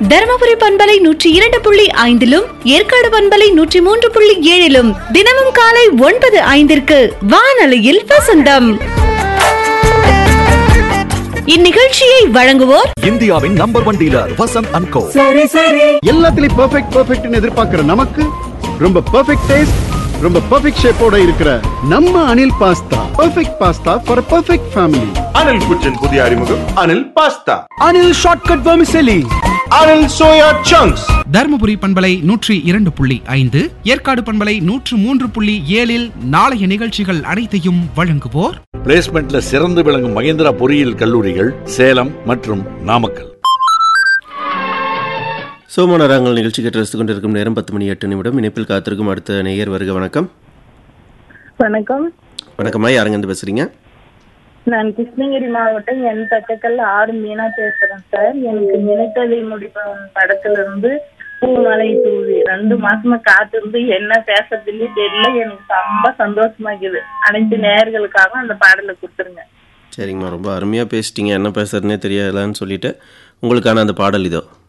தருமபுரி பண்பலை நூற்றி இரண்டு புள்ளி ஐந்திலும் ஏற்காடு பண்பலை நூற்றி மூன்று புள்ளி ஏழிலும் தினமும் காலை ஒன்பது ஐந்திற்கு வானொலியில் வசந்தம் இந்நிகழ்ச்சியை வழங்குவோர் இந்தியாவின் number one dealer Vasanth and co எல்லாத்துலயும் பெர்ஃபெக்ட் பெர்ஃபெக்ட்னு எதிர்பார்க்கிற நமக்கு ரொம்ப பெர்ஃபெக்ட் டேஸ்ட் ரொம்ப பெர்ஃபெக்ட் ஷேப்போட இருக்கிற நம்ம Anil pasta perfect pasta for perfect family Anil குச்சின் புதிய அறிமுகம் Anil pasta Anil shortcut vermicelli Anil soya chunks Dharmapuri பண்பலை நூற்றி இரண்டு புள்ளி ஐந்து ஏற்காடு பண்பலை நூற்று மூன்று புள்ளி ஏழில் நாளைய நிகழ்ச்சிகள் அனைத்தையும் வழங்குவோர் பிளேஸ்மெண்ட்ல சிறந்து விளங்கும் மகேந்திரா பொறியியல் கல்லூரிகள் சேலம் மற்றும் நாமக்கல் சோமனராங்கள் நிகழ்ச்சி கேட்டு ரசித்துக் கொண்டிருக்கும் நேரம் பத்து மணி எட்டு நிமிடம் இணைப்பில் காத்திருக்கும் அடுத்த நேயர் வருக வணக்கம் வணக்கம் வணக்கம்மா யாருங்க பேசுறீங்க நான் கிருஷ்ணகிரி மாவட்டம் என் தட்டக்கல் ஆறு மீனா பேசுறேன் சார் எனக்கு நினைத்ததை முடிப்பவன் படத்துல இருந்து பூமலை தூவி ரெண்டு மாசமா காத்திருந்து என்ன பேசுறதுன்னு தெரியல எனக்கு ரொம்ப சந்தோஷமா இருக்குது அனைத்து நேயர்களுக்காக அந்த பாடலை கொடுத்துருங்க சரிங்கம்மா ரொம்ப அருமையாக பேசிட்டீங்க என்ன பேசுறதுனே தெரியலன்னு சொல்லிட்டு உங்களுக்கான அந்த பாடல் இதோ